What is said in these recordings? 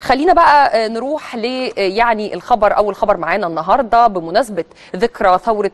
خلينا بقى نروح ل يعني الخبر اول خبر معانا النهارده بمناسبه ذكرى ثوره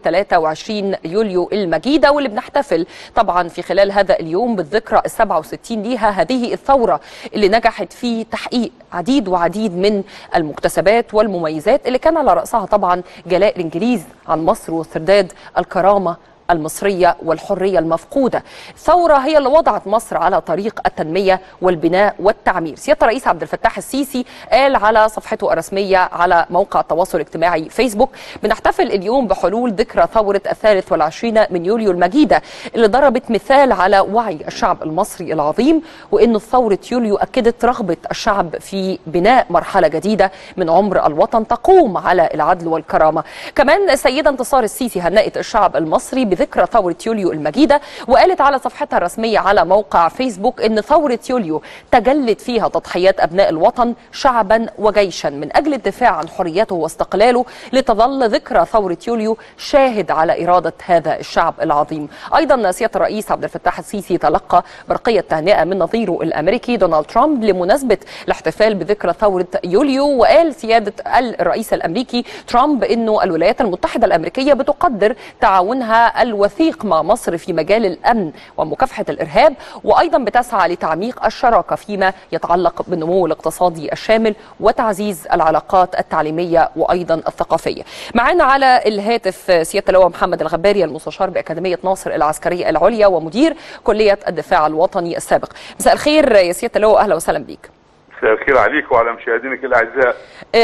23 يوليو المجيده واللي بنحتفل طبعا في خلال هذا اليوم بالذكرى ال 67 ليها هذه الثوره اللي نجحت في تحقيق عديد وعديد من المكتسبات والمميزات اللي كان على راسها طبعا جلاء الانجليز عن مصر واسترداد الكرامه المصرية والحرية المفقودة ثورة هي اللي وضعت مصر على طريق التنمية والبناء والتعمير سيادة الرئيس عبد الفتاح السيسي قال على صفحته الرسمية على موقع التواصل الاجتماعي فيسبوك بنحتفل اليوم بحلول ذكرى ثورة الثالث والعشرين من يوليو المجيدة اللي ضربت مثال على وعي الشعب المصري العظيم وأن ثورة يوليو أكدت رغبة الشعب في بناء مرحلة جديدة من عمر الوطن تقوم على العدل والكرامة كمان السيدة انتصار السيسي هنأت الشعب المصري بذكرى ثورة يوليو المجيدة وقالت على صفحتها الرسمية على موقع فيسبوك أن ثورة يوليو تجلت فيها تضحيات أبناء الوطن شعبا وجيشا من أجل الدفاع عن حريته واستقلاله لتظل ذكرى ثورة يوليو شاهد على إرادة هذا الشعب العظيم أيضا سيادة الرئيس عبد الفتاح السيسي تلقى برقية تهنئة من نظيره الأمريكي دونالد ترامب لمناسبة الاحتفال بذكرى ثورة يوليو وقال سيادة الرئيس الأمريكي ترامب أنه الولايات المتحدة الأمريكية بتقدر تعاونها الوثيق مع مصر في مجال الامن ومكافحه الارهاب وايضا بتسعى لتعميق الشراكه فيما يتعلق بالنمو الاقتصادي الشامل وتعزيز العلاقات التعليميه وايضا الثقافيه. معانا على الهاتف سياده اللواء محمد الغباري المستشار باكاديميه ناصر العسكريه العليا ومدير كليه الدفاع الوطني السابق. مساء الخير يا سياده اللواء اهلا وسهلا بيك. مساء الخير عليك وعلى مشاهدينك الاعزاء.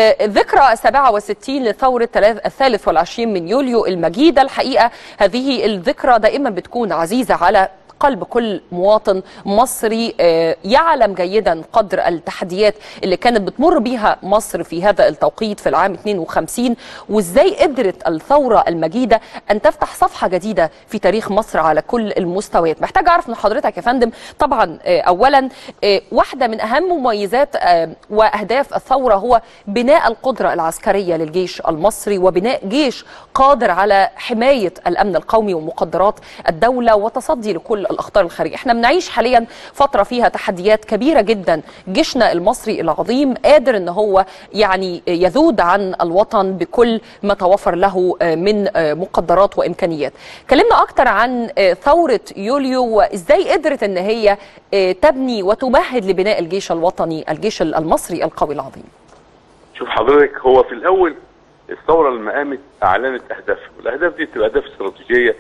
ذكرى 67 لثورة الثالث والعشرين من يوليو المجيدة الحقيقة هذه الذكرى دائما بتكون عزيزة على قلب كل مواطن مصري يعلم جيدا قدر التحديات اللي كانت بتمر بيها مصر في هذا التوقيت في العام 52 وازاي قدرت الثوره المجيده ان تفتح صفحه جديده في تاريخ مصر على كل المستويات محتاج اعرف من حضرتك يا فندم طبعا اولا واحده من اهم مميزات واهداف الثوره هو بناء القدره العسكريه للجيش المصري وبناء جيش قادر على حمايه الامن القومي ومقدرات الدوله وتصدي لكل الاخطار الخارجيه احنا بنعيش حاليا فتره فيها تحديات كبيره جدا جيشنا المصري العظيم قادر ان هو يعني يذود عن الوطن بكل ما توفر له من مقدرات وامكانيات كلمنا اكتر عن ثوره يوليو وازاي قدرت ان هي تبني وتمهد لبناء الجيش الوطني الجيش المصري القوي العظيم شوف حضرتك هو في الاول الثوره لما قامت اعلنت اهدافها والاهداف دي بتبقى اهداف استراتيجيه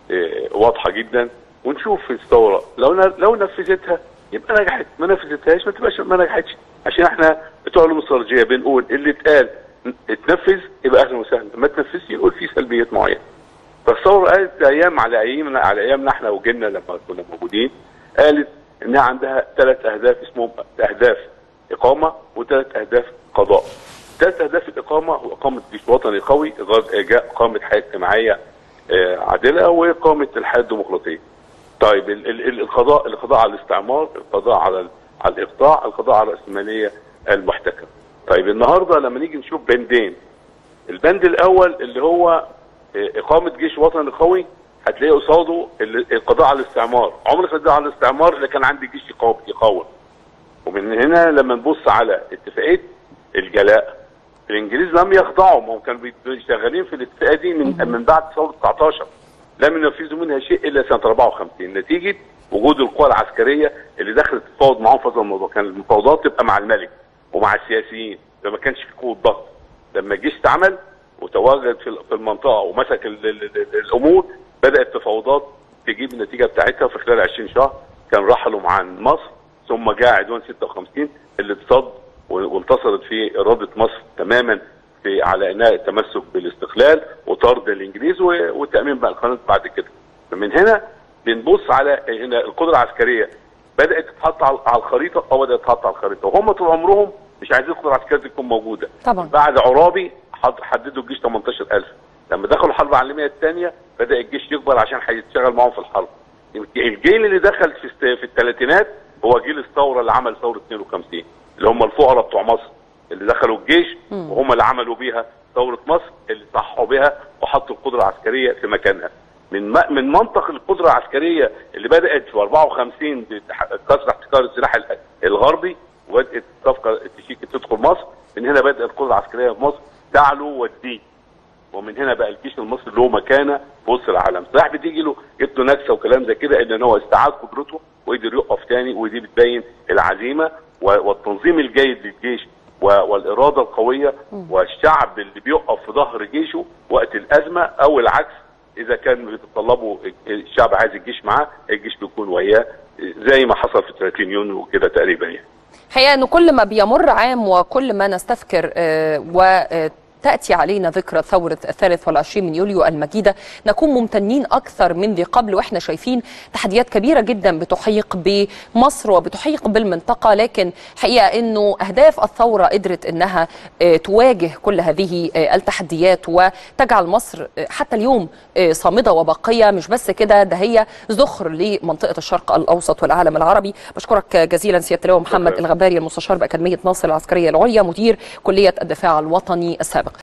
واضحه جدا ونشوف في الثوره لو لو نفذتها يبقى نجحت ما نفذتهاش ما تبقاش ما نجحتش عشان احنا بتوع العلوم الاستراتيجيه بنقول اللي اتقال اتنفذ يبقى اهلا وسهلا ما تنفذش يقول في سلبيات معينه فالثوره قالت ايام على ايامنا على ايامنا احنا وجيلنا لما كنا موجودين قالت انها عندها ثلاث اهداف اسمهم اهداف اقامه وثلاث اهداف قضاء ثلاث اهداف الاقامه هو اقامه جيش وطني قوي اقامه حياه اجتماعيه عادله واقامه الحياه الديمقراطيه طيب ال ال القضاء القضاء على الاستعمار القضاء على على الاقطاع القضاء على الراسماليه المحتكره طيب النهارده لما نيجي نشوف بندين البند الاول اللي هو اقامه جيش وطني قوي هتلاقي قصاده القضاء على الاستعمار عمر القضاء على الاستعمار اللي كان عندي جيش يقاوم ومن هنا لما نبص على اتفاقيه الجلاء الانجليز لم يخضعوا ما هم كانوا شغالين في الاتفاقيه دي من من بعد ثوره 19 لم ينفذوا منها شيء الا سنه 54 نتيجه وجود القوى العسكريه اللي دخلت تتفاوض معاهم في هذا الموضوع كان المفاوضات تبقى مع الملك ومع السياسيين فما كانش في قوه ضغط لما الجيش اتعمل وتواجد في المنطقه ومسك ال ال ال الامور بدات التفاوضات تجيب النتيجه بتاعتها في خلال 20 شهر كان رحلوا عن مصر ثم جاء عدوان 56 اللي اتصد وانتصرت في اراده مصر تماما في على انها التمسك بالاستقلال وطرد الانجليز وتامين بقى القناه بعد كده فمن هنا بنبص على هنا القدره العسكريه بدات تتحط على الخريطه او بدات تتحط على الخريطه وهم طول عمرهم مش عايزين القدره العسكريه تكون موجوده طبعا بعد عرابي حددوا الجيش 18000 لما دخلوا الحرب العالميه الثانيه بدا الجيش يكبر عشان هيشتغل معاهم في الحرب الجيل اللي دخل في في الثلاثينات هو جيل الثوره اللي عمل ثوره 52 اللي هم الفقراء بتوع مصر اللي دخلوا الجيش وهم اللي عملوا بيها ثوره مصر اللي صحوا بها وحطوا القدره العسكريه في مكانها من من منطق القدره العسكريه اللي بدات في 54 بكسر احتكار السلاح الغربي وبدات صفقه تشيك تدخل مصر من هنا بدأ القوة العسكرية في مصر تعلو وتزيد ومن هنا بقى الجيش المصري له مكانه في وسط العالم صحيح بتيجي له جت له نكسه وكلام زي كده الا ان هو استعاد قدرته وقدر يقف تاني ودي بتبين العزيمه و- والتنظيم الجيد للجيش و- والاراده القويه والشعب اللي بيقف في ظهر جيشه وقت الازمه او العكس اذا كان بيتطلبوا الشعب عايز الجيش معاه الجيش بيكون وياه زي ما حصل في 30 يونيو كده تقريبا يعني الحقيقه انه كل ما بيمر عام وكل ما نستذكر آه، و آه، تأتي علينا ذكرى ثورة الثالث والعشرين من يوليو المجيدة نكون ممتنين أكثر من ذي قبل وإحنا شايفين تحديات كبيرة جدا بتحيق بمصر وبتحيق بالمنطقة لكن حقيقة أنه أهداف الثورة قدرت أنها آه، تواجه كل هذه آه، التحديات وتجعل مصر آه، حتى اليوم آه، صامدة وباقية مش بس كده ده هي ذخر لمنطقة الشرق الأوسط والعالم العربي بشكرك جزيلا سيادة اللواء محمد شكراً. الغباري المستشار بأكاديمية ناصر العسكرية العليا مدير كلية الدفاع الوطني السابق